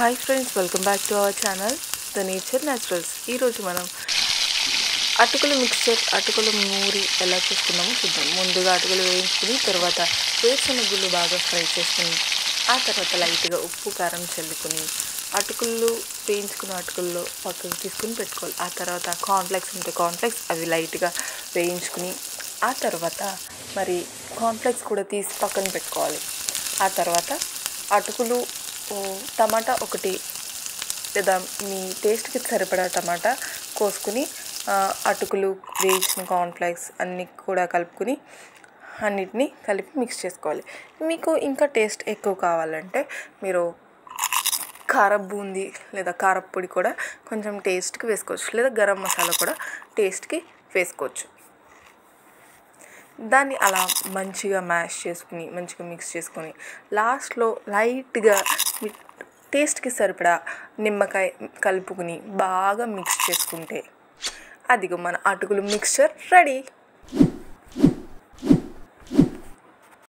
hi friends welcome back to our channel the nature naturals ఈరోజు మనం అటుకుల mixture అటుకుల నూరి ఎలా చేసుకున్నామో చూద్దాం ముందుగా అటుకులు వేయించుకుని తర్వాత వేరుశనగుళ్ళు బాగా ఫ్రై చేసుకుని ఆ తర్వాత లైట్గా ఉప్పు కారం చల్లుకుని అటుకులు వేయించుకున్న అటుకుల్లో పక్కకు తీసుకుని పెట్టుకోవాలి ఆ తర్వాత కాన్ఫ్లెక్స్ ఉంటే కాన్ఫ్లెక్స్ అవి లైట్గా వేయించుకుని ఆ తర్వాత మరి కాన్ఫ్లెక్స్ కూడా తీసి పక్కన పెట్టుకోవాలి ఆ తర్వాత అటుకులు ఓ, టమాటా ఒకటి లేదా మీ టేస్ట్కి సరిపడా టమాటా కోసుకుని ఆ, అటుకులు వేయించిన కార్న్ఫ్లేక్స్ అన్నీ కూడా కలుపుకుని అన్నిటినీ కలిపి మిక్స్ చేసుకోవాలి మీకు ఇంకా టేస్ట్ ఎక్కువ కావాలంటే మీరు కారం బూందీ లేదా కారప్పొడి కూడా కొంచెం టేస్ట్కి వేసుకోవచ్చు లేదా గరం మసాలా కూడా టేస్ట్కి వేసుకోవచ్చు దాన్ని అలా మంచిగా మ్యాష్ చేసుకుని మంచిగా మిక్స్ చేసుకొని లాస్ట్లో లైట్గా మీ టేస్ట్కి సరిపడా నిమ్మకాయ కలుపుకుని బాగా మిక్స్ చేసుకుంటే అదిగో మన అటుకులు మిక్స్చర్ రెడీ